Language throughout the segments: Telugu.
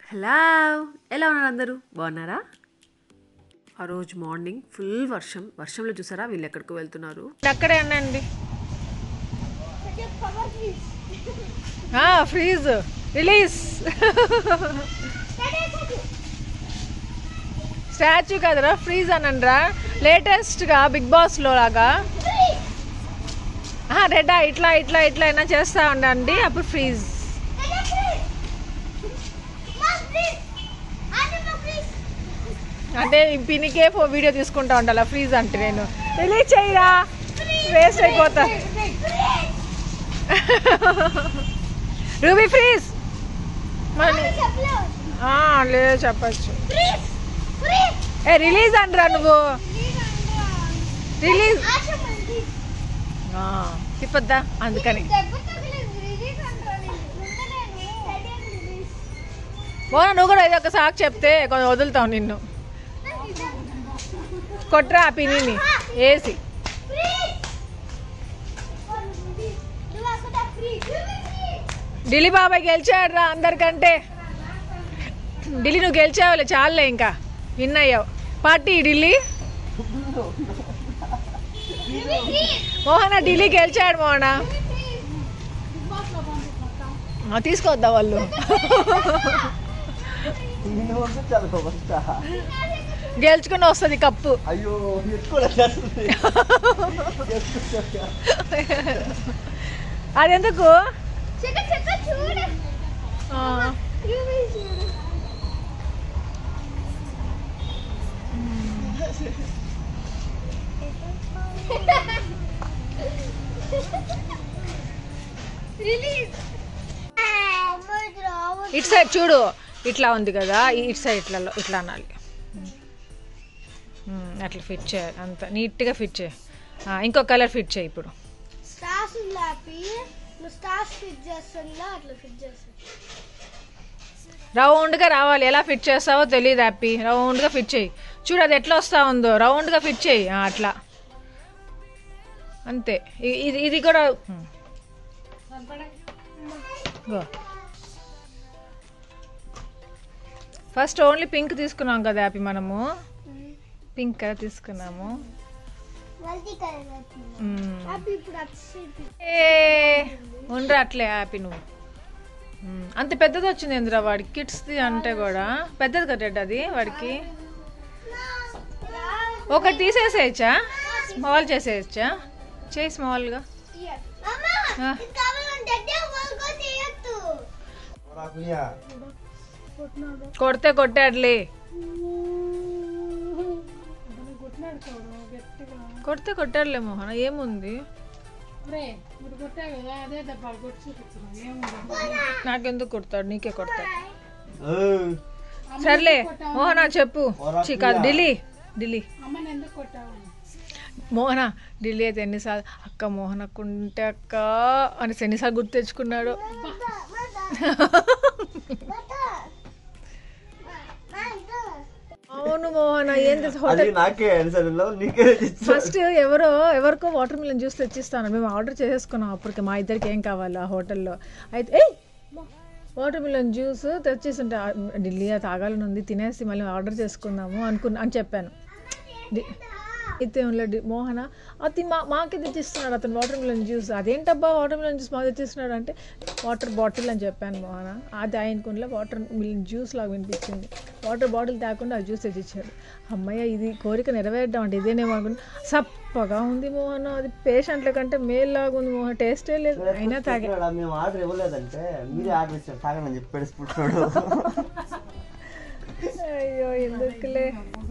హలో ఎలా ఉన్నారు అందరూ బాగున్నారా ఆ రోజు మార్నింగ్ ఫుల్ వర్షం వర్షంలో చూసారా వీళ్ళు ఎక్కడికి వెళ్తున్నారు అక్కడే అనండి ఫ్రీజ్ రిలీజ్ స్టాచ్యూ కదరా ఫ్రీజ్ అనండ్రా లేటెస్ట్గా బిగ్ బాస్లో లాగా రెడ్డా ఇట్లా ఇట్లా ఇట్లా అయినా చేస్తా ఉండండి అప్పుడు ఫ్రీజ్ అంటే ఈ పినికే ఫో వీడియో తీసుకుంటా ఉండాలి ఫ్రీజ్ అంటే నేను రిలీజ్ చేయరా వేస్ట్ అయిపోతా రూబీ ఫ్రీజ్ మరి ఆ, లేదు చెప్పచ్చు ఏ రిలీజ్ అంటరా నువ్వు రిలీజ్ ఆ, తిప్పొద్దా అందుకని మోనా నువ్వు కూడా ఇది ఒక సాకు చెప్తే కొంచెం వదులుతావు నిన్ను కొట్రా ఆ పినిని వేసి ఢిల్లీ బాబాయ్ గెలిచాడు రా అందరికంటే ఢిల్లీ నువ్వు గెలిచావులే చాలులే ఇంకా విన్ అయ్యావు పార్టీ ఢిల్లీ మోహన ఢిల్లీ గెలిచాడు మోహన ఆ, తీసుకొద్దా వాళ్ళు నిన్ను పంపించాలి ఫస్ట్ గెలుచుకుని వస్తుంది కప్పు అయ్యో ఎత్తుకోలేదు అదెందుకు ఆ, ఇటు సైడ్ చూడు ఇట్లా ఉంది కదా ఈ- ఇటు సైడ్ ఇట్లా ఇట్లా అనాలి ఉమ్, అట్లా ఫిట్ చేయాలి అంత నీట్గా ఫిట్ చేయి ఆ, ఇంకో కలర్ ఫిట్ చేయి ఇప్పుడు స్టార్స్ లాపి నువ్వు స్టార్స్ ఫిట్ చేస్తుందా అట్లా ఫిట్ చేస్తా రౌండ్గా రావాలి ఎలా ఫిట్ చేస్తావో తెలియదు హ్యాపీ రౌండ్గా ఫిట్ చేయి చూడు అది ఎట్లా వస్తా ఉందో రౌండ్గా ఫిట్ చేయి ఆ, అట్లా అంతే ఇ- ఇది ఇది కూడా um. Go first only pink తీసుకున్నాం కదా హ్యాపీ మనము పింక్ కదా తీసుకున్నాము మల్టీ కలర్ ఉమ్. అవి ఇప్పుడు వచ్చి ఏ ఉండరా అట్లే హ్యాపీ నువ్వు ఉమ్, అంత పెద్దది వచ్చింది ఎందురా వాడికి కిడ్స్ది అంటే కూడా పెద్దది కదా రెడ్ అది వాడికి ఒకటి తీసేసేయచ్చా స్మాల్ చేసేయచ్చా చేయి స్మాల్గా ఆ. కావాలంటే వాళ్ళకో చేయొద్దు కొడితే కొట్టాడులే కొడితే కొట్టాడులే మోహన్ ఏముంది నాకెందుకు కొడతాడు నీకే కొడతాడు సర్లే మోహన చెప్పు ఛీ, కాదు ఢిల్లీ ఢిల్లీ మోహన ఢిల్లీ అయితే ఎన్నిసార్లు అక్క మోహన్ అక్క ఉంటే అక్క అని ఎన్నిసార్లు గుర్తు తెచ్చుకున్నాడు అవును మోహన ఏంది అది హోటల్ నాకే అనిసరిలో నీకే తెచ్చా. ఫస్ట్ ఎవరో ఎవరికో వాటర్ మిలన్ జ్యూస్ తెచ్చిస్తాను మేము ఆర్డర్ చేసేసుకున్నాం అప్పటికి మా ఇద్దరికి ఏం కావాలి ఆ హోటల్లో అయితే ఏ వాటర్ మిలన్ జ్యూస్ తెచ్చేస్తుంటే ఆ, ఢిల్లీ అది తాగాలని ఉంది తినేసి మళ్ళీ ఆర్డర్ చేసుకుందాము అనుకున్నా అని చెప్పాను డి- అయితే ఉండే మోహన అది మా మాకే తెచ్చిస్తున్నాడు అతను వాటర్ మిలన్ జ్యూస్ అదేంటబ్బా వాటర్ మిలన్ జ్యూస్ మాకు తెచ్చిస్తున్నాడు అంటే వాటర్ బాటిల్ అని చెప్పాను మోహన అది ఆయనకుండా వాటర్ మిలన్ జ్యూస్ లాగా వినిపించింది వాటర్ బాటిల్ తాకుండా ఆ జ్యూస్ తెచ్చిచ్చాడు అమ్మయ్య ఇది కోరిక నెరవేర్దాం అంటే ఇదేనేమో అనుకున్నా సప్పగా ఉంది మోహన అది పేషెంట్ల కంటే మేల్ లాగా ఉంది మోహన్ టేస్టే లేదు అయినా తాగా చెప్పినాడా, మేము ఆర్డర్ ఇవ్వలేదంటే మీరే ఆర్డర్ ఇచ్చారు తాగనని చెప్పి పెడిసిపుట్టాడు అయ్యో ఎందుకులే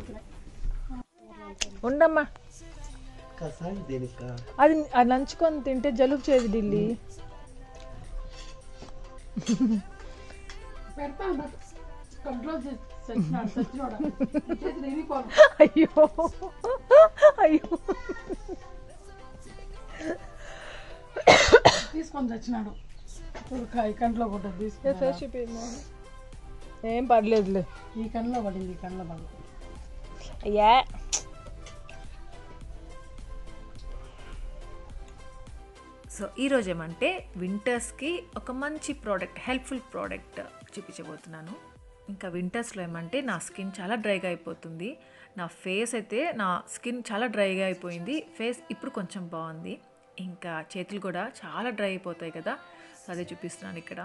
ఉండమ్మా కసాయి దేనిక అది అది నంచుకొని తింటే జలుబు చేయదు ఢిల్లీ అయ్యో అయ్యో తీసుకొని తెచ్చినాడు ఈ కంట్లో కొట్టదు ఏ తీసుకుని ఫేస్ చూపిమ్మా. ఏం పర్లేదులే ఈ కన్నులో పడింది ఈ కన్నులో పడింది అయ్యా సో ఈరోజు ఏమంటే వింటర్స్కి ఒక మంచి ప్రోడక్ట్ హెల్ప్ఫుల్ ప్రోడక్ట్ చూపించబోతున్నాను ఇంకా వింటర్స్లో ఏమంటే నా స్కిన్ చాలా డ్రైగా అయిపోతుంది నా ఫేస్ అయితే నా స్కిన్ చాలా డ్రైగా అయిపోయింది ఫేస్ ఇప్పుడు కొంచెం బాగుంది ఇంకా చేతులు కూడా చాలా డ్రై అయిపోతాయి కదా సో అదే చూపిస్తున్నాను ఇక్కడ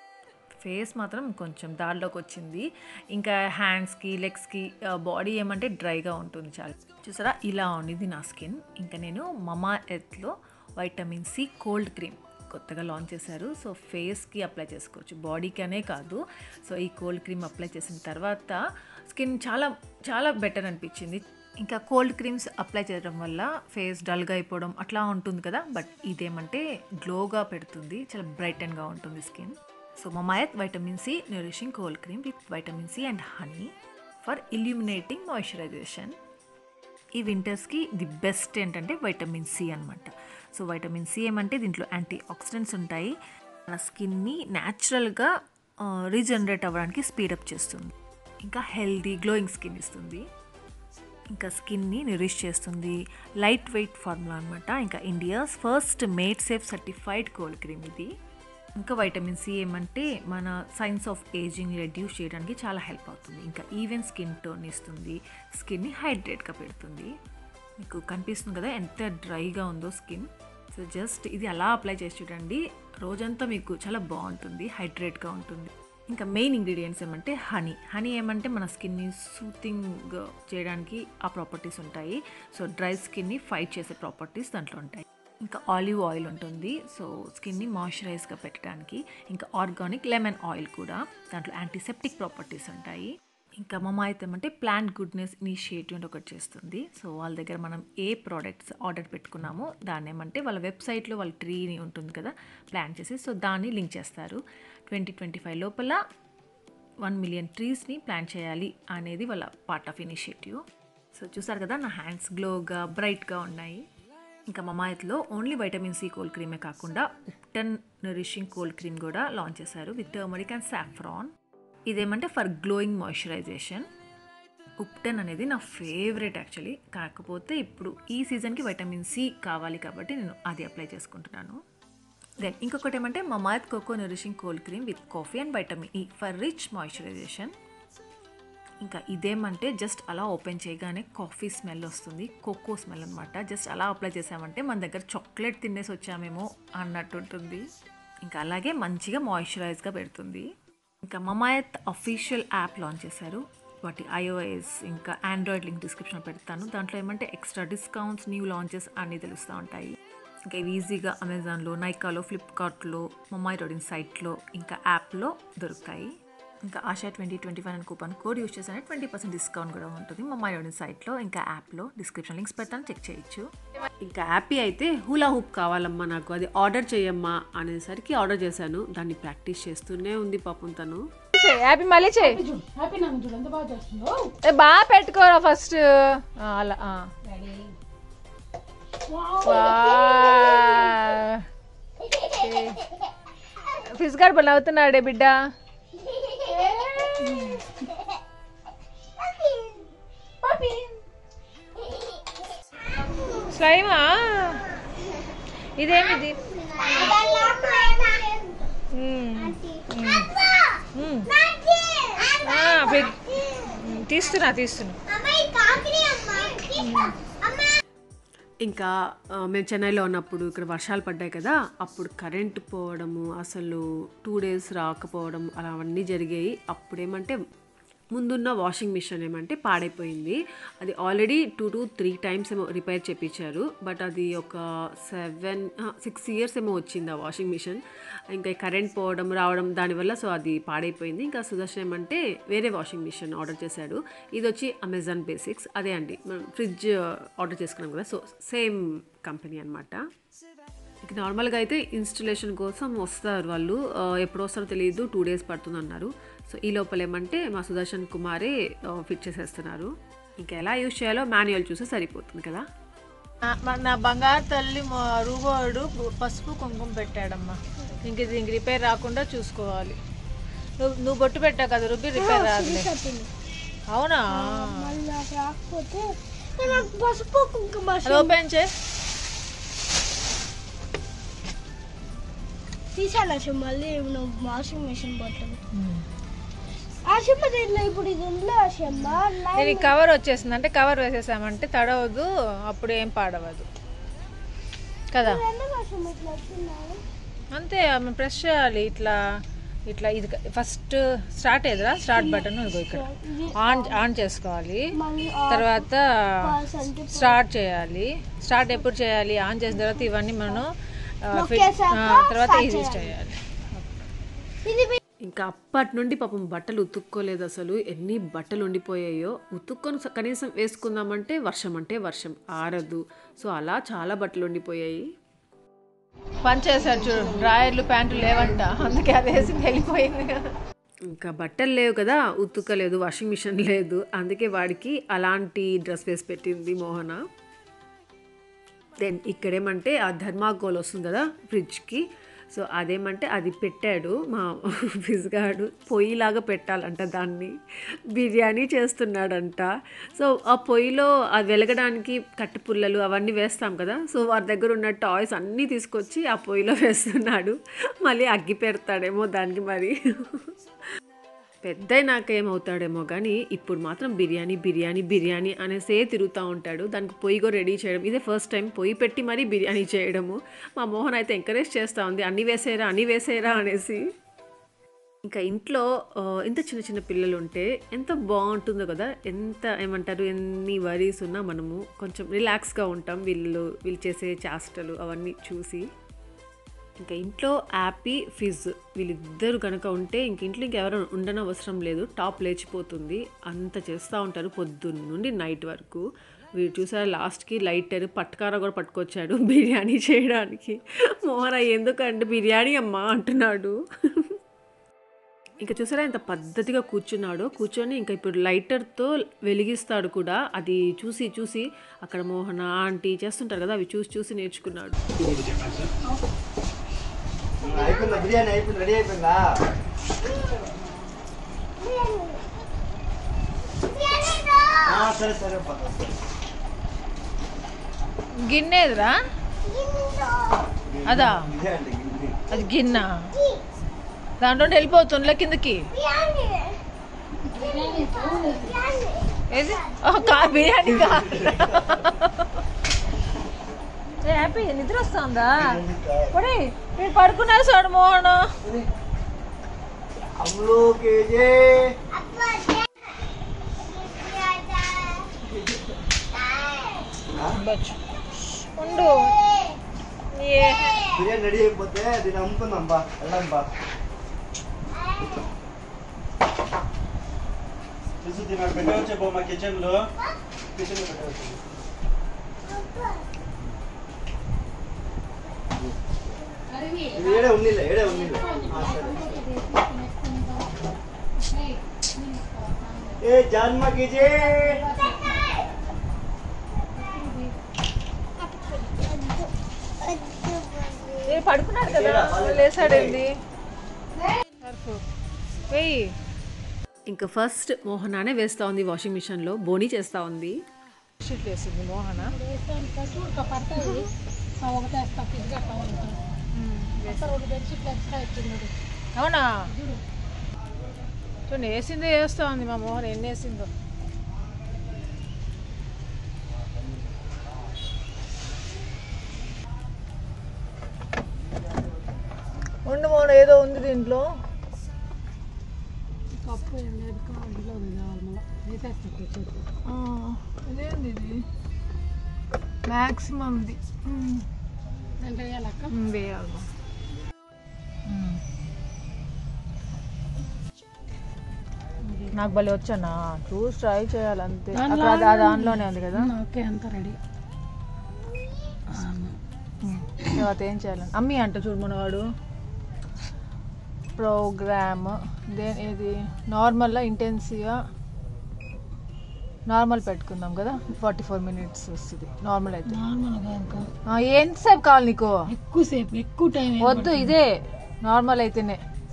ఫేస్ మాత్రం కొంచెం దారిలోకి వచ్చింది ఇంకా హ్యాండ్స్కి లెగ్స్కి బాడీ ఏమంటే డ్రైగా ఉంటుంది చాలా చూసారా ఇలా ఉండింది నా స్కిన్ ఇంకా నేను మమా ఎర్త్లో వైటమిన్ సి కోల్డ్ క్రీమ్ కొత్తగా లాంచ్ చేశారు సో ఫేస్కి అప్లై చేసుకోవచ్చు బాడీకి అనే కాదు సో ఈ కోల్డ్ క్రీమ్ అప్లై చేసిన తర్వాత స్కిన్ చాలా చాలా బెటర్ అనిపించింది ఇంకా కోల్డ్ క్రీమ్స్ అప్లై చేయడం వల్ల ఫేస్ డల్గా అయిపోవడం అట్లా ఉంటుంది కదా బట్ ఇదేమంటే గ్లోగా పెడుతుంది చాలా బ్రైటన్గా ఉంటుంది skin so Mamaearth vitamin C nourishing cold cream with vitamin C and honey for illuminating moisturisation ఈ వింటర్స్కి ది బెస్ట్ ఏంటంటే వైటమిన్ సి అనమాట సో వైటమిన్ సి ఏమంటే దీంట్లో యాంటీ ఆక్సిడెంట్స్ ఉంటాయి మన స్కిన్ని న్యాచురల్గా రీజనరేట్ అవ్వడానికి స్పీడప్ చేస్తుంది ఇంకా హెల్దీ గ్లోయింగ్ స్కిన్ ఇస్తుంది ఇంకా స్కిన్ని నిరిష్ చేస్తుంది లైట్ వెయిట్ ఫార్ములా అనమాట ఇంకా India's first made safe certified cold cream ఇది ఇంకా వైటమిన్ సి ఏమంటే మన సైన్స్ ఆఫ్ ఏజింగ్ రెడ్యూస్ చేయడానికి చాలా హెల్ప్ అవుతుంది ఇంకా ఈవెన్ స్కిన్ టోన్ ఇస్తుంది స్కిన్ని హైడ్రేట్గా పెడుతుంది మీకు కనిపిస్తుంది కదా ఎంత డ్రైగా ఉందో స్కిన్ సో జస్ట్ ఇది అలా అప్లై చేసి చూడండి రోజంతా మీకు చాలా బాగుంటుంది హైడ్రేట్గా ఉంటుంది ఇంకా మెయిన్ ఇంగ్రీడియంట్స్ ఏమంటే హనీ హనీ ఏమంటే మన స్కిన్ని సూతింగ్ చేయడానికి ఆ ప్రాపర్టీస్ ఉంటాయి సో డ్రై స్కిన్ని ఫైట్ చేసే ప్రాపర్టీస్ దాంట్లో ఉంటాయి ఇంకా ఆలివ్ ఆయిల్ ఉంటుంది సో స్కిన్ని మాయిశ్చరైజ్గా పెట్టడానికి ఇంకా ఆర్గానిక్ లెమన్ ఆయిల్ కూడా దాంట్లో యాంటీసెప్టిక్ ప్రాపర్టీస్ ఉంటాయి ఇంకా మమ అయితే ఏమంటే ప్లాంట్ గుడ్నెస్ ఇనిషియేటివ్ అని ఒకటి చేస్తుంది సో వాళ్ళ దగ్గర మనం ఏ ప్రోడక్ట్స్ ఆర్డర్ పెట్టుకున్నామో దాన్ని ఏమంటే వాళ్ళ వెబ్సైట్లో వాళ్ళ ట్రీని ఉంటుంది కదా ప్లాన్ చేసి సో దాన్ని లింక్ చేస్తారు ట్వంటీ ట్వంటీ ఫైవ్ లోపల వన్ మిలియన్ ట్రీస్ని ప్లాన్ చేయాలి అనేది వాళ్ళ పార్ట్ ఆఫ్ ఇనిషియేటివ్ సో చూసారు కదా నా హ్యాండ్స్ గ్లోగా బ్రైట్గా ఉన్నాయి ఇంకా మమాయత్లో ఓన్లీ వైటమిన్ సి కోల్డ్ క్రీమే కాకుండా ఉప్టన్ నరిషింగ్ కోల్డ్ క్రీమ్ కూడా లాంచ్ చేశారు విత్ టర్మరిక్ అండ్ సాఫ్రాన్ ఇదేమంటే ఫర్ గ్లోయింగ్ మాయిశ్చరైజేషన్ ఉప్టన్ అనేది నా ఫేవరెట్ యాక్చువల్లీ కాకపోతే ఇప్పుడు ఈ సీజన్కి వైటమిన్ సి కావాలి కాబట్టి నేను అది అప్లై చేసుకుంటున్నాను దెన్ ఇంకొకటి ఏమంటే Mamaearth cocoa nourishing cold cream with coffee and vitamin E for rich moisturisation ఇంకా ఇదేమంటే జస్ట్ అలా ఓపెన్ చేయగానే కాఫీ స్మెల్ వస్తుంది కోకో స్మెల్ అనమాట జస్ట్ అలా అప్లై చేసామంటే మన దగ్గర చాక్లెట్ తినేసి వచ్చామేమో అన్నట్టు ఉంటుంది ఇంకా అలాగే మంచిగా మాయిశ్చరైజ్గా పెడుతుంది ఇంకా మమాయత్ అఫీషియల్ యాప్ లాంచ్ చేశారు వాటి ఐఓఎస్ ఇంకా ఆండ్రాయిడ్ లింక్ డిస్క్రిప్షన్ పెడతాను దాంట్లో ఏమంటే ఎక్స్ట్రా డిస్కౌంట్స్ న్యూ లాంచెస్ అన్నీ తెలుస్తూ ఉంటాయి ఇంకా ఇవి ఈజీగా అమెజాన్లో నైకాలో ఫ్లిప్కార్ట్లో మమ్మాయి రోడిన్ సైట్లో ఇంకా యాప్లో దొరుకుతాయి ఇంకా ఆశా ట్వంటీ ట్వంటీ ఫైవ్ అని కూపన్ కోడ్ యూస్ చేసిన ట్వంటీ పర్సెంట్ డిస్కౌంట్ కూడా ఉంటుంది మమ్మాయి రోడిన్ సైట్లో ఇంకా యాప్లో డిస్క్రిప్షన్ లింక్స్ పెడతాను చెక్ చేయొచ్చు ఇంకా హ్యాపీ అయితే హూలా హూప్ కావాలమ్మా నాకు అది ఆర్డర్ చేయమ్మా అనేసరికి ఆర్డర్ చేశాను దాన్ని ప్రాక్టీస్ చేస్తూనే ఉంది పాపం తను హ్యాపీ మళ్ళీ చేయి చూడు హ్యాపీ నన్ను చూడు ఎంత బాగా చేస్తుందో ఏ, బాగా పెట్టుకోరా ఫస్ట్ అలా ఆ. వా. ఏ. ఫిజ్ గారు పని అవుతున్నాడే బిడ్డ స్లైమా ఇదేమిది మ్మ్. మ్మ్. ఆ, ఫిగ్- మ్మ్, తీస్తున్నా తీస్తున్నా ఇంకా ఆ, మేము చెన్నైలో ఉన్నప్పుడు ఇక్కడ వర్షాలు పడ్డాయి కదా అప్పుడు కరెంట్ పోవడము అసలు టూ డేస్ రాకపోవడం అలా అవన్నీ జరిగాయి అప్పుడేమంటే ముందున్న వాషింగ్ మిషన్ ఏమంటే పాడైపోయింది అది already two to three times ఏమో రిపేర్ చేయించారు బట్ అది ఒక సెవెన్ సిక్స్ ఇయర్స్ ఏమో వచ్చింది ఆ వాషింగ్ మిషన్ ఇంకా కరెంట్ పోవడం రావడం దానివల్ల సో అది పాడైపోయింది ఇంకా సుదర్శన్ ఏమంటే వేరే వాషింగ్ మిషన్ ఆర్డర్ చేశాడు ఇది వచ్చి అమెజాన్ బేసిక్స్ అదే అండి మనం ఫ్రిడ్జ్ ఆర్డర్ చేసుకున్నాం కదా సో సేమ్ కంపెనీ అనమాట ఇక నార్మల్గా అయితే ఇన్స్టలేషన్ కోసం వస్తారు వాళ్ళు ఆ, ఎప్పుడు వస్తారో తెలియదు టూ డేస్ పడుతుంది అన్నారు సో ఈ లోపల ఏమంటే మా సుదర్శన్ కుమారే ఆ, ఫిట్ చేసేస్తున్నారు ఇంకా ఎలా యూజ్ చేయాలో మాన్యువల్ చూస్తే సరిపోతుంది కదా నా- మ- నా బంగారు తల్లి మా రూబోడు పసుపు కుంకుమ పెట్టాడమ్మా ఇంక ఇది ఇంక రిపేర్ రాకుండా చూసుకోవాలి నువ్వు నువ్వు బొట్టు పెట్టావు కదా రుబ్బి రిపేర్ రాదులే అవునా నాకు రాకపోతే నాకు పసుపు కుంకుమ అది ఓపెన్ చే తీసాను మళ్ళీ నువ్వు వాషింగ్ మిషన్ బట్టలు ఆ ఆశమ్మ దీంట్లో ఇప్పుడు ఇది ఉందిలే ఆశమ్మ నేను ఈ కవర్ వచ్చేసింది అంటే కవర్ వేసేసామంటే తడవదు అప్పుడు ఏం పాడవదు కదా ఎందుకు ఆశమ్మ ఇట్లా వచ్చిందా అంతే మనం ప్రెస్ చేయాలి ఇట్లా ఇట్లా ఇది ఫస్ట్ స్టార్ట్ అయ్యదురా స్టార్ట్ బటన్ ఇదిగో ఇక్కడ ఆన్ ఆన్ చేసుకోవాలి మళ్ళీ తర్వాత pause అంటే స్టార్ట్ చేయాలి స్టార్ట్ ఎప్పుడు చేయాలి ఆన్ చేసిన తర్వాత ఇవన్నీ మనం ఆ, fit- నొక్కేసాక ఆ, తర్వాత start ఈజీ చేయాలి. చేయాలి ఇది మీ- ఇంకా అప్పటి నుండి పాపం బట్టలు ఉతుక్కోలేదు అసలు ఎన్ని బట్టలు ఉండిపోయాయో ఉతుక్కొని స- కనీసం వేసుకుందామంటే వర్షం అంటే వర్షం ఆరదు సో అలా చాలా బట్టలు ఉండిపోయాయి పని చేశాడు చూడు డ్రాయర్లు ప్యాంట్లు లేవంట అందుకే అది వేసి వెళ్ళిపోయింది ఇంకా బట్టలు లేవు కదా ఉతుక్కలేదు వాషింగ్ మిషన్ లేదు అందుకే వాడికి అలాంటి డ్రెస్ వేసి పెట్టింది మోహన దెన్ ఇక్కడేమంటే ఆ ధర్మాకోల్ వస్తుంది కదా ఫ్రిడ్జ్కి సో అదేమంటే అది పెట్టాడు మా పిజ్గాడు పొయ్యిలాగా పెట్టాలంట దాన్ని బిర్యానీ చేస్తున్నాడంట సో ఆ పొయ్యిలో అది వెలగడానికి కట్టె పుల్లలు అవన్నీ వేస్తాం కదా సో వారి దగ్గర ఉన్న టాయ్స్ అన్నీ తీసుకొచ్చి ఆ పొయ్యిలో వేస్తున్నాడు మళ్ళీ అగ్గి పెడతాడేమో దానికి మరి పెద్ద అయినాక ఏమవుతాడేమో కానీ ఇప్పుడు మాత్రం బిర్యానీ బిర్యానీ బిర్యానీ అనేసే తిరుగుతూ ఉంటాడు దానికి పొయ్యి కూడా రెడీ చేయడం ఇదే ఫస్ట్ టైం పొయ్యి పెట్టి మరీ బిర్యానీ చేయడము మా మోహన్ అయితే ఎంకరేజ్ చేస్తూ ఉంది అన్ని వేసేరా అన్ని వేసేరా అనేసి ఇంకా ఇంట్లో ఆ, ఇంత చిన్న చిన్న పిల్లలు ఉంటే ఎంత బాగుంటుందో కదా ఎంత ఏమంటారు ఎన్ని వరీస్ ఉన్నా మనము కొంచెం రిలాక్స్గా ఉంటాం వీళ్ళు వీళ్ళు చేసే చేష్టలు అవన్నీ చూసి ఇంకా ఇంట్లో యాపీ ఫిజ్ వీళ్ళిద్దరు కనుక ఉంటే ఇంక ఇంట్లో ఇంకెవరు ఉండని అవసరం లేదు టాప్ లేచిపోతుంది అంత చేస్తూ ఉంటారు పొద్దున్న నుండి నైట్ వరకు వీడు చూసారా లాస్ట్కి లైటర్ పట్కార కూడా పట్టుకొచ్చాడు బిర్యానీ చేయడానికి మోహన ఎందుకంటే బిర్యానీ అమ్మా అంటున్నాడు ఇంకా చూసారా ఎంత పద్ధతిగా కూర్చున్నాడో కూర్చొని ఇంకా ఇప్పుడు లైటర్తో వెలిగిస్తాడు కూడా అది చూసి చూసి అక్కడ మోహన ఆంటీ చేస్తుంటారు కదా అవి చూసి చూసి నేర్చుకున్నాడు అయిపోయిందా బిర్యానీ అయిపోయింది రెడీ అయిపోయిందా ఆ, సరే సరే పద. గిన్నెదురా అదా బిర్యానీ గిన్నె. అది గిన్నె దాంట్లో వెళ్ళిపోతుందిలే కిందకి ఏది ఓ, కా బిర్యానీ కా ఏ, హ్యాపీ నిద్ర వస్తుందా ఒడే మీరు పడుకున్నారు చూడు మోహన్ हम लोग के ये ఉండు ఏ బిర్యానీ రెడీ అయిపోతే దీన్ని అమ్ముకుందాం బా వెళ్దాం బా చూసి దీని అక్కడ పెట్టవచ్చు బొమ్మ కిచెన్ లో కిచెన్ లో పెట్టవచ్చు ఇది ఏడే ఉన్నిలే ఏడే ఉన్నిలే ఆ, సరే ఏ జన్మ कीजिए ఏ పడుకున్నాడు కదా లేసాడేంది వెయ్యి ఇంకా ఫస్ట్ మోహనానే వేస్తూ ఉంది వాషింగ్ మిషన్లో బోనీ చేస్తూ ఉంది షీట్ వేసింది మోహన ఒక పడుతుంది ఒకటి వేస్తా ఫ్రిడ్జ్గా అసలు ఒక బెడ్షీట్లు ఎక్స్ట్రా ఇచ్చింది అవునా చూడండి వేసిందే వేస్తా ఉంది మా మోహన్ ఎన్ని వేసిందో ఉండు మోహన్ ఏదో ఉంది దీంట్లో కప్పు లేదు ఇంట్లో ఉంది కావాలి మళ్ళీ వేసేస్తా కూర్చొని ఇదేంది ఇది మ్యాక్సిమంది దాంట్లో వేయాలక్క వేయాలి నాకు భలే వచ్చానా చూసి ట్రై చేయాలి అంతే అక్కడ అది ఆ దానిలోనే ఉంది కదా ఓకే అంతా రెడీ తర్వాత ఏం చేయాలని అమ్మి అంట చూడు మనవాడు ప్రోగ్రామ్ దే ఇది నార్మల్గా ఇంటెన్సివ్గా నార్మల్ పెట్టుకుందాం కదా ఫార్టీ ఫోర్ మినిట్స్ వస్తుంది నార్మల్ అయితే నార్మల్గా ఇంకా ఆ, ఎంతసేపు కావాలి నీకు ఎక్కువసేపు ఎక్కువ టైం వద్దు ఇదే నార్మల్ అయితేనే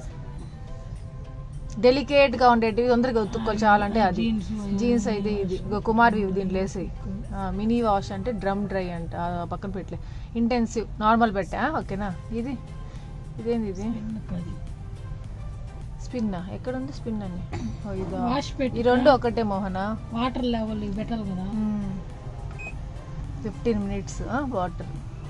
డెలికేట్ గా ఉండేటివి తొందరగా ఉతుక్కోవాలి చాలంటే అది జీన్స్ అయితే ఇది ఇగో కుమార్ వ్యూ దీంట్లో వేసి మినీ వాష్ అంటే డ్రమ్ డ్రై అంట ఆ పక్కన పెట్టలే ఇంటెన్సివ్ నార్మల్ పెట్టా ఓకేనా ఇది ఇదేంది ఇది స్పిన్ ఎక్కడ ఉంది స్పిన్ అని ఓ, ఇదా వాష్ పెట్టి ఈ రెండు ఒకటే మోహన వాటర్ లెవెల్ బెటర్ కదా ఫిఫ్టీన్ మినిట్స్ వాటర్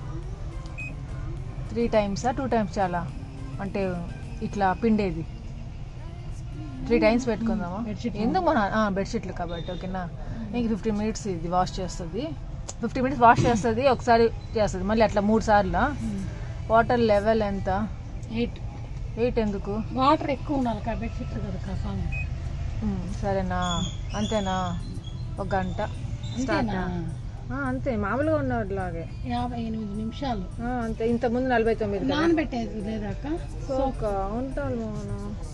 త్రీ టైమ్సా టూ టైమ్స్ చాలా అంటే ఇట్లా పిండేది త్రీ టైమ్స్ పెట్టుకుందామా బెడ్షీట్లు. ఎందుకు మన బెడ్షీట్లు కాబట్టి ఓకేనా ఇంక ఫిఫ్టీన్ మినిట్స్ ఇది వాష్ చేస్తుంది ఫిఫ్టీ మినిట్స్ వాష్ చేస్తుంది ఒకసారి చేస్తుంది మళ్ళీ అట్లా మూడు సార్లు వాటర్ లెవెల్ ఎంత ఎయిట్ ఎయిట్ ఎందుకు వాటర్ ఎక్కువ ఉండాలి కదా బెడ్షీట్ కదా కసాం ఉమ్, సరేనా అంతేనా ఒక గంట స్టార్ట్ అంతేనా అంతే మామూలుగా ఉన్నట్లాగే యాభై ఎనిమిది నిమిషాలు అంతే ఇంత ముందు నలభై తొమ్మిది నానబెట్టేది లేదాక సోక ఉంటాను మోహన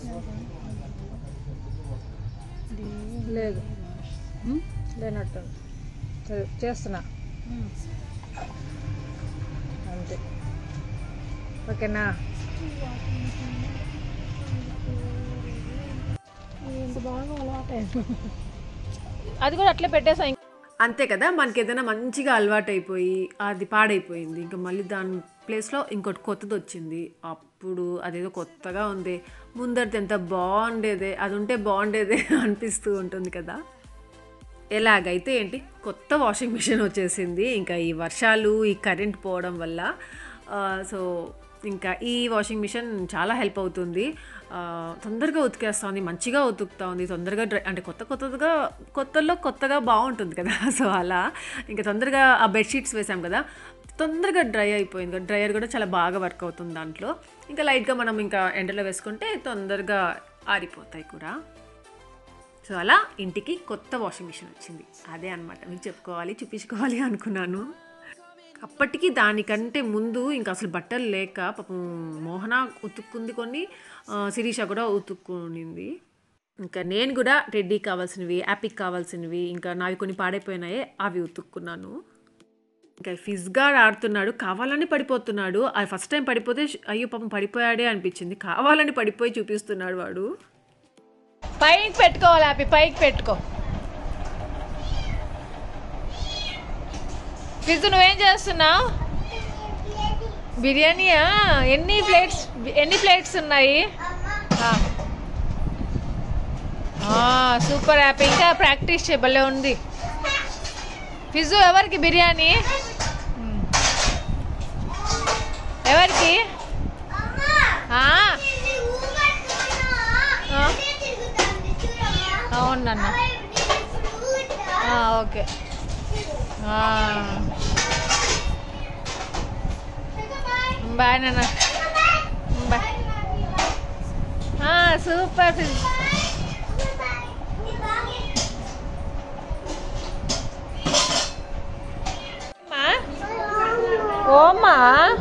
లేదు లేనట్టు సరే చేస్తున్నా అంతే ఓకేనా ఎంత బాగా అలవాటు అది కూడా అట్లే పెట్టేసా అంతే కదా మనకి ఏదైనా మంచిగా అలవాటు అయిపోయి అది పాడైపోయింది ఇంకా మళ్ళీ దాని ప్లేస్లో ఇంకోటి కొత్తది వచ్చింది అప్పుడు అదేదో కొత్తగా ఉంది ముందరిది ఎంత బాగుండేదే అది ఉంటే బాగుండేదే అనిపిస్తూ ఉంటుంది కదా ఎలాగైతే ఏంటి కొత్త వాషింగ్ మిషన్ వచ్చేసింది ఇంకా ఈ వర్షాలు ఈ కరెంట్ పోవడం వల్ల ఆ, సో ఇంకా ఈ వాషింగ్ మిషన్ చాలా హెల్ప్ అవుతుంది ఆ, తొందరగా ఉతికేస్తుంది మంచిగా ఉతుకుతా ఉంది తొందరగా డ్రై అంటే కొత్త కొత్తగా కొత్తలో కొత్తగా బాగుంటుంది కదా సో అలా ఇంకా తొందరగా ఆ బెడ్షీట్స్ వేసాం కదా తొందరగా డ్రై అయిపోయింది డ్రైయర్ కూడా చాలా బాగా వర్క్ అవుతుంది దాంట్లో ఇంకా లైట్గా మనం ఇంకా ఎండలో వేసుకుంటే తొందరగా ఆరిపోతాయి కూడా సో అలా ఇంటికి కొత్త వాషింగ్ మిషన్ వచ్చింది అదే అనమాట మీకు చెప్పుకోవాలి చూపించుకోవాలి అనుకున్నాను అప్పటికి దానికంటే ముందు ఇంకా అసలు బట్టలు లేక పాపం మోహన ఉతుక్కుంది కొన్ని ఆ, శిరీష కూడా ఉతుక్కునింది ఇంకా నేను కూడా రెడ్డికి కావాల్సినవి యాపిక్ కావాల్సినవి ఇంకా నావి కొన్ని పాడైపోయినాయి అవి ఉతుక్కున్నాను ఇంకా ఫిజ్గా ఆడుతున్నాడు కావాలని పడిపోతున్నాడు అది ఫస్ట్ టైం పడిపోతే అయ్యో పాపం పడిపోయాడే అనిపించింది కావాలని పడిపోయి చూపిస్తున్నాడు వాడు పైకి పెట్టుకోవాలి హ్యాపీ పైకి పెట్టుకో ఫిజు నువ్వేం చేస్తున్నావు బిర్యానీయా ఎన్ని ప్లేట్స్ ఎన్ని ప్లేట్స్ ఉన్నాయి ఆ. ఆ, సూపర్ హ్యాపీ ఇంకా ప్రాక్టీస్ చేయ భలే ఉంది ఫిజు ఎవరికి బిర్యానీ ఉమ్. ఎవరికి ఆ, ఆ. అవును నాన్న ఆ, ఓకే ఆ. బాయ్ నాన్న బాయ్ ఆ, సూపర్ ఫిజ్ మా? ఓమ్మా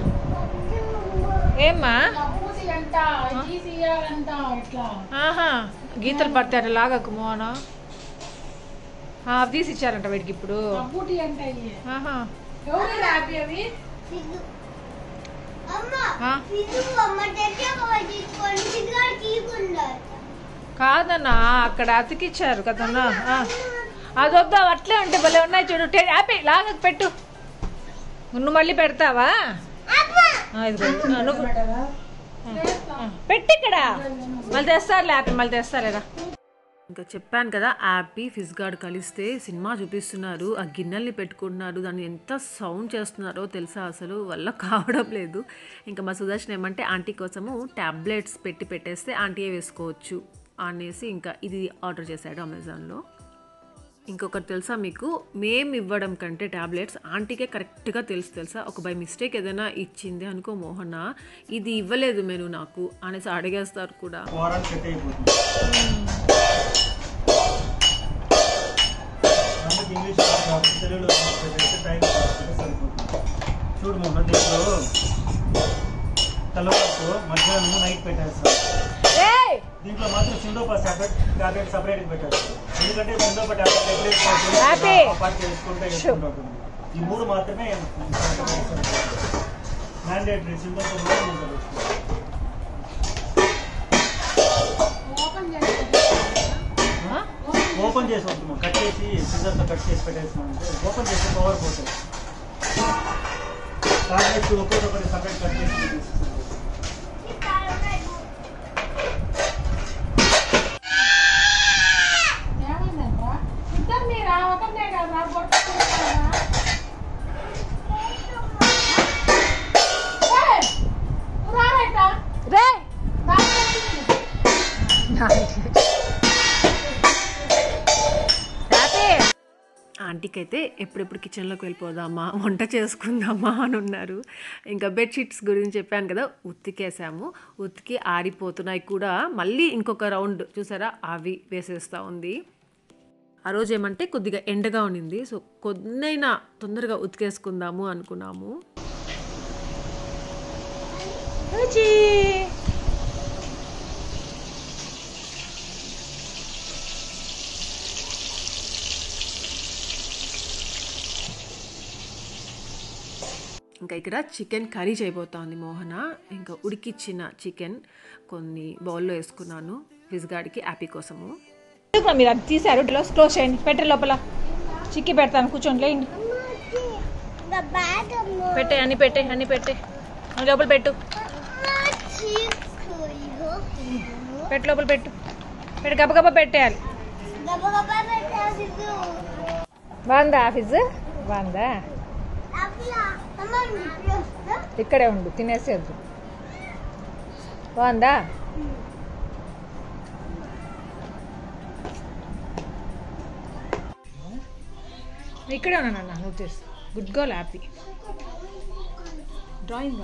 ఏమ్మా మూసి అంట తీసియాలంట ఇట్లా ఆహా గీతలు పడతాడు లాగకు మోహన ఆ, అవి తీసి ఇచ్చారంట వీడికి ఇప్పుడు బూటి అంటే ఇయ్యి. ఆహా ఎవరు హ్యాపీ అవి ఆ, తీసుకుంటారు కాదన్నా అక్కడ అతికిచ్చారు కదన్నా ఆ, అది వద్దా అట్లే ఉంటే భలే ఉన్నాయి చూడు టే- యాపీ లాగకు పెట్టు నువ్వు మళ్ళీ పెడతావా ఆ, ఇదిగో. ఆ, నువ్వు ఆ, పెట్టి ఇక్కడ మళ్ళీ తెస్తారులే యాపీ మళ్ళీ తెస్తారేరా ఇంకా చెప్పాను కదా యాపీ ఫిజ్ గార్డ్ కలిస్తే సినిమా చూపిస్తున్నారు ఆ గిన్నెల్ని పెట్టుకుంటున్నారు దాన్ని ఎంత సౌండ్ చేస్తున్నారో తెలుసా అసలు వల్ల కావడం లేదు ఇంకా మా సుదర్శన్ ఏమంటే ఆంటీ కోసము ట్యాబ్లెట్స్ పెట్టి పెట్టేస్తే ఆంటీయే వేసుకోవచ్చు అనేసి ఇంకా ఇది ఆర్డర్ చేశాడు అమెజాన్లో ఇంకొకటి తెలుసా మీకు మేము ఇవ్వడం కంటే ట్యాబ్లెట్స్ ఆంటీకే కరెక్ట్గా తెలుసు తెలుసా ఒక బై మిస్టేక్ ఏదైనా ఇచ్చింది అనుకో మోహన ఇది ఇవ్వలేదు మేము నాకు అనేసి అడిగేస్తారు కూడా వారానికి సెట్ అయిపోతుంది అందుకు ఇంగ్లీష్ కాదు, తెలుగులో పెట్టేస్తే టైం పాస్ సరిపోతుంది చూడు మొన్న దీంట్లో తెల్లవారు మధ్యాహ్నం నైట్ పెట్టేస్తాం ఏయ్ దీంట్లో మాత్రం సిండోపా సెపరేట్ టాబ్లెట్ సపరేట్ పెట్టేస్తాం ఎందుకంటే సిండోపా టాబ్లెట్ Happy. పార్ట్ చేసుకుంటే వేసుకుంటూ ఉంటుంది ఈ మూడు మాత్రమే మ్యాండేటరీ సిండోపా కూడా దీంట్లో వేసుకోవాలి. ఓపెన్ చేసి ఆ? ఓపెన్ చేసి వస్తున్నాం కట్ చేసి సిజర్తో కట్ చేసి పెట్టేస్తున్నాం అంటే ఓపెన్ చేసి పవర్ పోతుంది టాబ్లెట్స్ ఒక్కొక్కటి సపరేట్ కట్ చేసి తీసేస్తాం. ఆంటీకి అయితే ఎప్పుడెప్పుడు కిచెన్లోకి వెళ్ళిపోదామా వంట చేసుకుందామా అని ఉన్నారు ఇంకా బెడ్షీట్స్ గురించి చెప్పాను కదా ఉతికేసాము ఉతికి ఆరిపోతున్నాయి కూడా మళ్ళీ ఇంకొక రౌండ్ చూసారా అవి వేసేస్తూ ఉంది ఆ రోజు ఏమంటే కొద్దిగా ఎండగా ఉండింది సో కొన్నైనా తొందరగా ఉతికేసుకుందాము అనుకున్నాము ఇంకా ఇక్కడ చికెన్ కర్రీ చేయబోతోంది మోహన ఇంకా ఉడికిచ్చిన చికెన్ కొన్ని బౌల్లో వేసుకున్నాను విజ్గాడికి యాపీ కోసము ఎందుకు మీరు అది తీసారు క్లోజ్ చేయండి పెట్టే లోపల చిక్కి పెడతాను కూర్చోండి లేండి The bag of more పెట్టే అన్ని పెట్టే అన్ని పెట్టే అన్ని లోపల పెట్టు పెట్టు లోపల పెట్టు పెట్టు గబగబ పెట్టేయాలి బాగుందా ఆఫీస్ బాగుందా ఇక్కడే ఉండు తినేసేద్దు బాగుందా ఇక్కడే ఉన్నా నువ్వు తెలుసు గుడ్ గోల్ హ్యాపీ డ్రాయింగా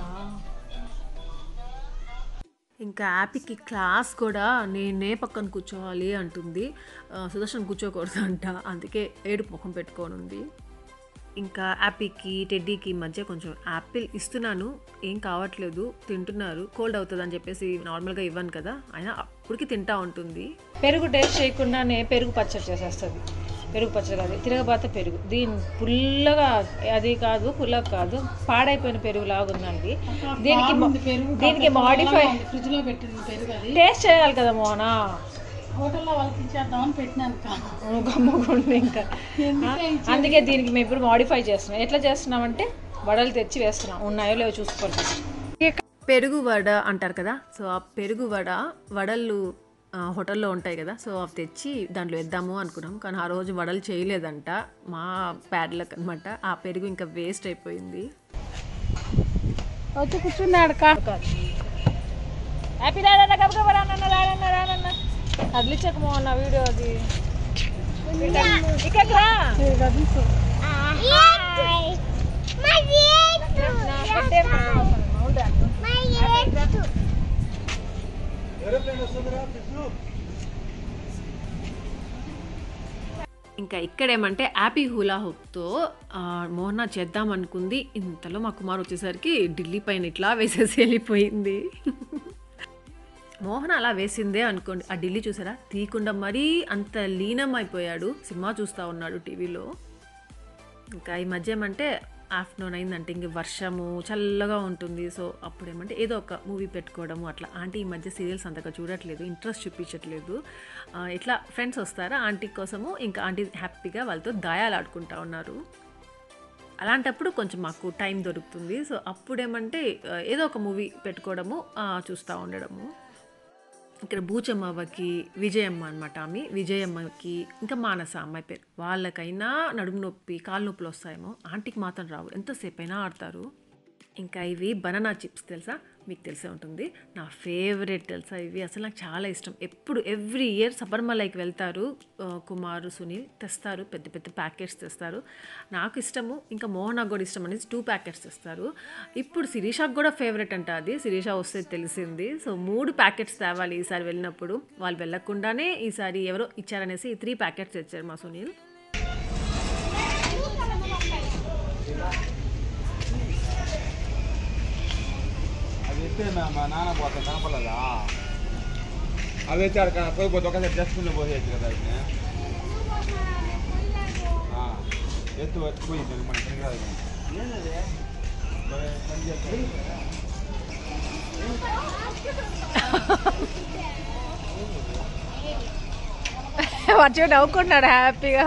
ఇంకా యాపీకి క్లాస్ కూడా నేనే పక్కన కూర్చోవాలి అంటుంది ఆ, సుదర్శన్ కూర్చోకూడదు అంట అందుకే ఏడు ముఖం పెట్టుకొని ఉంది ఇంకా యాపీకి టెడ్డీకి మధ్య కొంచెం యాపిల్ ఇస్తున్నాను ఏం కావట్లేదు తింటున్నారు కోల్డ్ అవుతుంది అని చెప్పేసి నార్మల్గా ఇవ్వను కదా అయినా అప్పటికి తింటా ఉంటుంది పెరుగు టేస్ట్ చేయకుండానే పెరుగు పచ్చడి చేసేస్తుంది పెరుగు పచ్చడి కాదు తిరగబాత పెరుగు దీని పుల్లగా అది కాదు పుల్లగా కాదు పాడైపోయిన పెరుగు లాగా ఉందండి దీనికి మొ- దీనికి మాడిఫై ఫ్రిడ్జ్ లో పెట్టింది పెరుగు అది టేస్ట్ చేయాలి కదా మోనా హోటల్లో వాళ్ళకి ఇచ్చేద్దామని పెట్టినాను కాదు గమ్ముకుంది ఇంకా అందుకే దీనికి మేము ఇప్పుడు మాడిఫై చేస్తున్నాం ఎట్లా చేస్తున్నామంటే వడలు తెచ్చి వేస్తున్నాం ఉన్నాయో లేవో చూసుకోండి పెరుగు వడ అంటారు కదా సో ఆ పెరుగు వడ వడలు ఆ, హోటల్లో ఉంటాయి కదా సో అవి తెచ్చి దాంట్లో వేద్దాము అనుకున్నాం కానీ ఆ రోజు వడలు చేయలేదంట మా ప్యాడ్లకు అనమాట ఆ పెరుగు ఇంకా వేస్ట్ అయిపోయింది వచ్చి కూర్చున్నాడు కా హ్యాపీ రాదన్న గబగబ రానన్న రానన్న రానన్న కదిలించక మోహన్న వీడియో అది ఇక్కడికి రా నా పెట్టే ఇంకా ఇక్కడేమంటే యాపీ హూలా హుప్తో ఆ, మోహన చేద్దాం అనుకుంది ఇంతలో మా కుమార్ వచ్చేసరికి ఢిల్లీ పైన ఇట్లా వేసేసి వెళ్ళిపోయింది మోహన్ అలా వేసిందే అనుకోండి ఆ ఢిల్లీ చూసారా తీయకుండా మరీ అంత లీనం అయిపోయాడు సినిమా చూస్తూ ఉన్నాడు టీవీలో ఇంకా ఈ మధ్య ఏమంటే ఆఫ్టర్నూన్ అయిందంటే ఇంక వర్షము చల్లగా ఉంటుంది సో అప్పుడు ఏమంటే ఏదో ఒక మూవీ పెట్టుకోవడము అట్లా ఆంటీ ఈ మధ్య సీరియల్స్ అంతగా చూడట్లేదు ఇంట్రెస్ట్ చూపించట్లేదు ఆ, ఇట్లా ఫ్రెండ్స్ వస్తారా ఆంటీ కోసము ఇంకా ఆంటీ హ్యాపీగా వాళ్ళతో దాయాలు ఆడుకుంటా ఉన్నారు అలాంటప్పుడు కొంచెం మాకు టైం దొరుకుతుంది సో అప్పుడేమంటే ఆ, ఏదో ఒక మూవీ పెట్టుకోవడము ఆ, చూస్తూ ఉండడము ఇక్కడ బూచమ్మవ్వకి విజయమ్మ అనమాట ఆమె విజయమ్మకి ఇంకా మానస అమ్మాయి పేరు వాళ్ళకైనా నడుము నొప్పి కాలు నొప్పులు వస్తాయేమో ఆంటీకి మాత్రం రావు ఎంతసేపు అయినా ఆడతారు ఇంకా ఇవి బనానా చిప్స్ తెలుసా మీకు తెలిసే ఉంటుంది నా ఫేవరెట్ తెలుసా ఇవి అసలు నాకు చాలా ఇష్టం ఎప్పుడు ఎవ్రీ ఇయర్ సబర్మలైకి వెళ్తారు ఆ, కుమార్ సునీల్ తెస్తారు పెద్ద పెద్ద ప్యాకెట్స్ తెస్తారు నాకు ఇష్టము ఇంకా మోహనాకు కూడా ఇష్టం అనేసి టూ ప్యాకెట్స్ తెస్తారు ఇప్పుడు శిరీషాకు కూడా ఫేవరెట్ అంట అది శిరీష వస్తే తెలిసింది సో మూడు ప్యాకెట్స్ తేవాలి ఈసారి వెళ్ళినప్పుడు వాళ్ళు వెళ్ళకుండానే ఈసారి ఎవరో ఇచ్చారనేసి త్రీ ప్యాకెట్స్ తెచ్చారు మా సునీల్ అది ఎత్తే మా మా నాన్న పోతా కనపడదా అవి ఎత్తే అక్కడ పోయిపోతే ఒకసారి డస్ట్బిన్లో పోసేయచ్చు కదా వీటిని. ఆ, ఎత్తు ఎత్తు పోయి మన పనికి రాదు ఇక. మరి పని చేస్తే వచ్చి నవ్వుకుంటున్నాడు హ్యాపీగా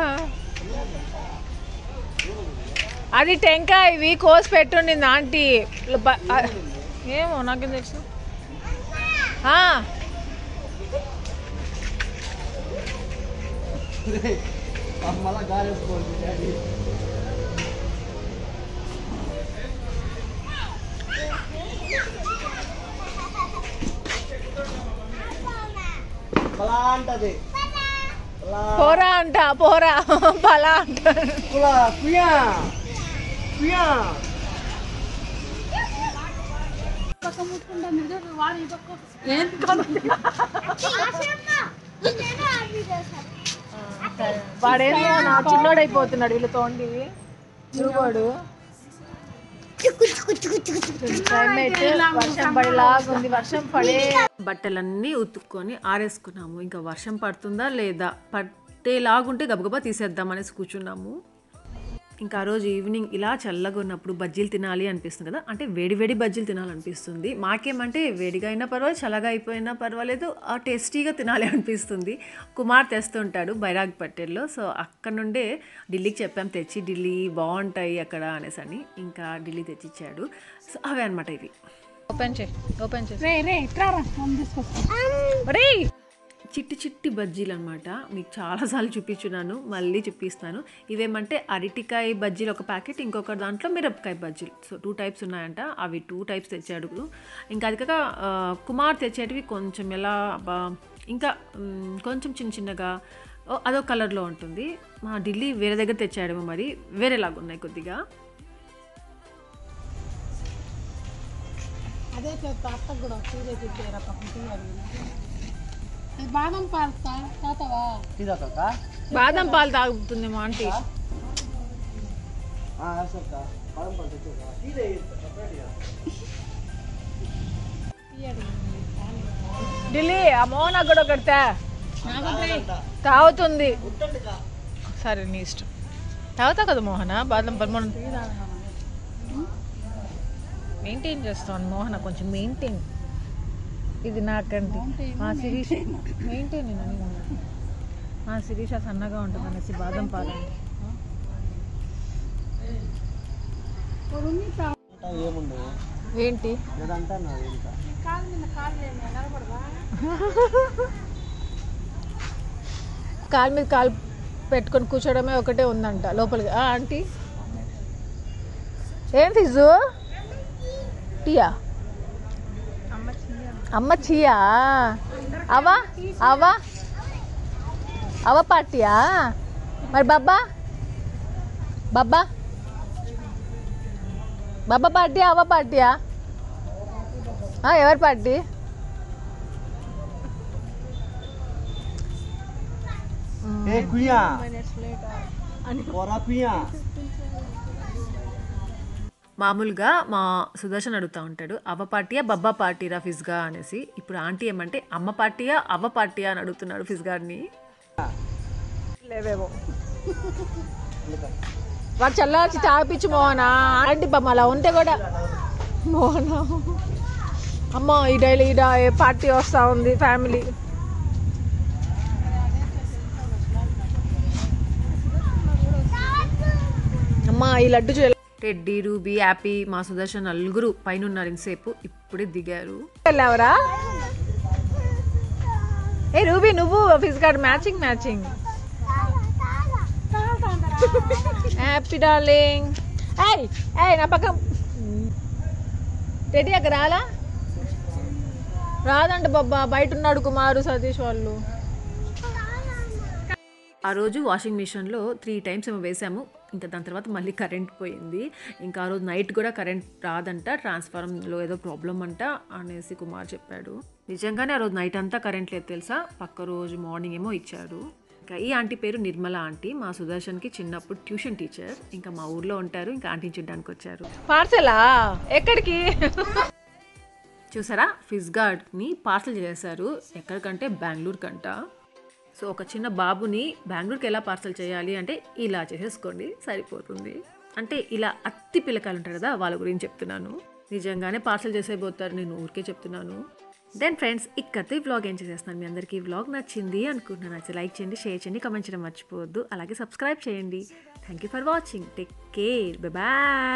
అది టెంకాయ ఇవి కోసి పెట్టుండింది ఆంటీ బ- ఆ, ఏమో నాకేం తెలుసు ఆ, మళ్ళా గాలి వేసుకోవాలి డాడీ. అలా అంటది పోరా అంట పోరా పలా అంట పక్క ముట్టుకుంటా నిజం వాడు ఈ పక్క నేను ఆర్మీ చేశాను వాడేమో నా చిన్నోడైపోతున్నాడు వీళ్ళతో ఉండి తిరుగువాడు క్లైమేట్ వర్షం పడేలాగా ఉంది వర్షం పడే బట్టలన్నీ ఉతుక్కొని ఆరేసుకున్నాము ఇంకా వర్షం పడుతుందా లేదా పట్టేలాగుంటే గబగబా తీసేద్దాం అనేసి కూర్చున్నాము ఇంకా ఆ రోజు ఈవినింగ్ ఇలా చల్లగా ఉన్నప్పుడు బజ్జీలు తినాలి అనిపిస్తుంది కదా అంటే వేడి వేడి బజ్జీలు తినాలనిపిస్తుంది మాకేమంటే వేడిగా అయినా పర్వాలేదు చల్లగా అయిపోయినా పర్వాలేదు ఆ టేస్టీగా తినాలి అనిపిస్తుంది కుమార్ తెస్తుంటాడు బైరాగ్ పట్టేల్లో సో అక్కడ నుండే ఢిల్లీకి చెప్పాం తెచ్చి ఢిల్లీ బాగుంటాయి అక్కడ అనేసి అని ఇంకా ఢిల్లీ తెచ్చిచ్చాడు సో అవే అనమాట ఇవి ఓపెన్ చేయి ఓపెన్ చేసి రే రే ఇట్రారా మనం తీసుకొస్తాం ఒరేయ్ చిట్టి చిట్టి బజ్జీలు అనమాట మీకు చాలాసార్లు చూపించున్నాను మళ్ళీ చూపిస్తాను ఇవేమంటే అరటికాయ బజ్జీలు ఒక ప్యాకెట్ ఇంకొక దాంట్లో మిరపకాయ బజ్జీలు సో టూ టైప్స్ ఉన్నాయంట అవి టూ టైప్స్ తెచ్చాడు ఇంకా అది కాక ఆ, కుమార్ తెచ్చేటివి కొంచెం ఎలా బా ఇంకా మ్, కొంచెం చిన్న చిన్నగా ఓ, అదో కలర్లో ఉంటుంది మా ఢిల్లీ వేరే దగ్గర తెచ్చాడేమో మరి వేరేలాగా ఉన్నాయి కొద్దిగా అదే చెప్తా అత్తకు కూడా సూర్య తిప్పేరా పక్కన తీయాలి ఇది బాదం పాలు తా- తాతావా బాదం పాలు తాగుతుంది మా ఆంటీ ఢిల్లీ ఆ మోహన్ కూడా ఒకటి తా. తాగుతుంది సరే నీ ఇష్టం తాగుతావు కదా మోహన బాదం పాలు మనం మెయింటైన్ చేస్తాను మోహన కొంచెం మెయింటైన్ ఇది నాకండి మా శిరీష్ మెయింటైన్ అని మా శిరీష సన్నగా ఉంటుంది అనేసి బాదం పాలు అండి ఏంటి కాలు మీద కాలు పెట్టుకొని కూర్చోవడమే ఒకటే ఉందంట లోపలికి ఆ, ఆంటీ ఏం ఫిజు టీయా అమ్మ చీయా అవా అవా అవ పార్టీయా మరి బాబా బాబా బాబా పార్టీ అవ పార్టీయా ఆ, ఎవరి పార్టీ ఏ కుయ్యా పోరా కుయ్యా మామూలుగా మా సుదర్శన్ అడుగుతూ ఉంటాడు అవ్వ పార్టీయా బబ్బా పార్టీరా ఫిజ్గా అనేసి ఇప్పుడు ఆంటీ ఏమంటే అమ్మ పార్టీయా అవ్వ పార్టీయా అని అడుగుతున్నాడు ఫిజ్ గారిని లేవేమో వాడు చల్లార్చి తాగిపించు మోహనా ఆంటీ పాపం అలా ఉంటే కూడా మోహన అమ్మ ఈ డైలీ ఈడ ఏ పార్టీ వస్తూ ఉంది ఫ్యామిలీ అమ్మ ఈ లడ్డు చూ టెడ్డీ రూబీ యాపీ మా సుదర్శన్ నలుగురు పైన ఉన్నారు ఇంతసేపు ఇప్పుడే దిగారు వెళ్ళావరా ఏ రూబీ నువ్వు ఫిజ్ card matching matching happy darling ఏయ్ ఏయ్ నా పక్కన రెడీ అక్కడ రాలా రాదంట బాబా బయట ఉన్నాడు కుమారు సతీష్ వాళ్ళు ఆ రోజు వాషింగ్ మిషన్లో త్రీ టైమ్స్ ఏమో వేసాము ఇంకా దాని తర్వాత మళ్ళీ కరెంట్ పోయింది ఇంకా ఆ రోజు నైట్ కూడా కరెంట్ రాదంట ట్రాన్స్ఫార్మర్లో ఏదో ప్రాబ్లం అంట అనేసి కుమార్ చెప్పాడు నిజంగానే ఆ రోజు నైట్ అంతా కరెంట్ లేదు తెలుసా పక్క రోజు మార్నింగ్ ఏమో ఇచ్చారు ఇంకా ఈ ఆంటీ పేరు నిర్మల ఆంటీ మా సుదర్శన్కి చిన్నప్పుడు ట్యూషన్ టీచర్ ఇంకా మా ఊర్లో ఉంటారు ఇంకా ఆంటీ చూడడానికి వచ్చారు పార్సలా ఎక్కడికి చూసారా ఫిజ్ గార్డ్ని పార్సల్ చేశారు ఎక్కడికంటే బెంగళూరు కంట సో ఒక చిన్న బాబుని బెంగళూరుకి ఎలా పార్సల్ చేయాలి అంటే ఇలా చేసేసుకోండి సరిపోతుంది అంటే ఇలా అత్తి పిల్లకాయలు ఉంటారు కదా వాళ్ళ గురించి చెప్తున్నాను నిజంగానే పార్సల్ చేసేపోతారు నేను ఊరికే చెప్తున్నాను దెన్ ఫ్రెండ్స్ ఇక్కడితో ఈ వ్లాగ్ ఏం చేసేస్తున్నాను మీ అందరికీ ఈ వ్లాగ్ నచ్చింది అనుకుంటున్నాను నచ్చి లైక్ చేయండి షేర్ చేయండి కమెంట్ చేయడం మర్చిపోవద్దు అలాగే సబ్స్క్రైబ్ చేయండి thank you for watching take care bye